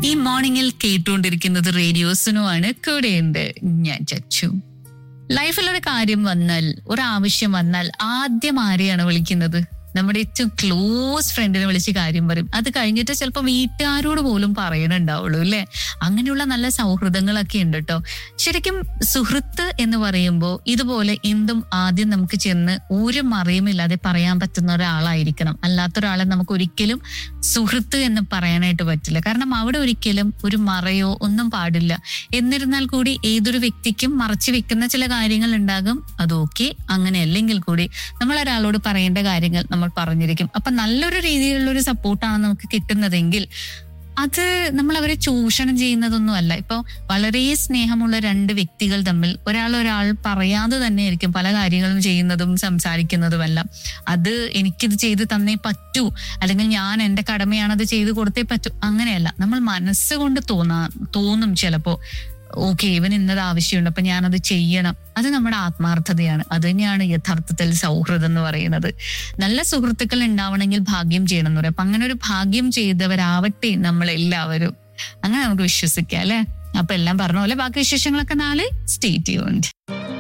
ഈ മോർണിംഗിൽ കേട്ടുകൊണ്ടിരിക്കുന്നത് റേഡിയോസിനു ആണ് കൂടെയുണ്ട് ഞാൻ ചച്ചു ലൈഫിലൊരു കാര്യം വന്നാൽ ഒരു ആവശ്യം വന്നാൽ ആദ്യം ആരെയാണ് വിളിക്കുന്നത് നമ്മുടെ ഏറ്റവും ക്ലോസ് ഫ്രണ്ടിനെ വിളിച്ച് കാര്യം പറയും അത് കഴിഞ്ഞിട്ട് ചിലപ്പോൾ വീട്ടുകാരോട് പോലും പറയണുണ്ടാവുള്ളൂ അല്ലെ അങ്ങനെയുള്ള നല്ല സൗഹൃദങ്ങളൊക്കെ ഉണ്ട് കേട്ടോ ശരിക്കും സുഹൃത്ത് എന്ന് പറയുമ്പോൾ ഇതുപോലെ എന്തും ആദ്യം നമുക്ക് ചെന്ന് ഒരു മറിയുമില്ലാതെ പറയാൻ പറ്റുന്ന ഒരാളായിരിക്കണം അല്ലാത്ത ഒരാളെ നമുക്ക് ഒരിക്കലും സുഹൃത്ത് എന്ന് പറയാനായിട്ട് പറ്റില്ല കാരണം അവിടെ ഒരിക്കലും ഒരു മറയോ ഒന്നും പാടില്ല എന്നിരുന്നാൽ കൂടി ഏതൊരു വ്യക്തിക്കും മറച്ചു വെക്കുന്ന ചില കാര്യങ്ങൾ ഉണ്ടാകും അത് ഓക്കെ അങ്ങനെ അല്ലെങ്കിൽ കൂടി നമ്മൾ ഒരാളോട് പറയേണ്ട കാര്യങ്ങൾ നമ്മൾ പറഞ്ഞിരിക്കും അപ്പൊ നല്ലൊരു രീതിയിലുള്ള ഒരു സപ്പോർട്ടാണ് നമുക്ക് കിട്ടുന്നതെങ്കിൽ അത് നമ്മൾ അവരെ ചൂഷണം ചെയ്യുന്നതൊന്നും അല്ല ഇപ്പൊ വളരെ സ്നേഹമുള്ള രണ്ട് വ്യക്തികൾ തമ്മിൽ ഒരാൾ ഒരാൾ പറയാതെ തന്നെ ആയിരിക്കും പല കാര്യങ്ങളും ചെയ്യുന്നതും സംസാരിക്കുന്നതുമെല്ലാം അത് എനിക്കിത് ചെയ്ത് തന്നേ പറ്റൂ അല്ലെങ്കിൽ ഞാൻ എന്റെ കടമയാണ് അത് ചെയ്ത് കൊടുത്തേ പറ്റൂ അങ്ങനെയല്ല നമ്മൾ മനസ്സുകൊണ്ട് തോന്നാ തോന്നും ചിലപ്പോ ഓക്കെ ഇവൻ ഇന്നത് ആവശ്യമുണ്ട് അപ്പൊ ഞാനത് ചെയ്യണം അത് നമ്മുടെ ആത്മാർത്ഥതയാണ് അത് തന്നെയാണ് യഥാർത്ഥത്തിൽ സൗഹൃദം എന്ന് പറയുന്നത് നല്ല സുഹൃത്തുക്കൾ ഉണ്ടാവണമെങ്കിൽ ഭാഗ്യം ചെയ്യണം എന്ന് പറയും അപ്പൊ അങ്ങനെ ഒരു ഭാഗ്യം ചെയ്തവരാവട്ടെ നമ്മൾ എല്ലാവരും അങ്ങനെ നമുക്ക് വിശ്വസിക്കാം അല്ലെ അപ്പൊ എല്ലാം പറഞ്ഞ പോലെ ബാക്കി വിശേഷങ്ങളൊക്കെ നാളെ സ്റ്റേ ട്യൂൺഡ്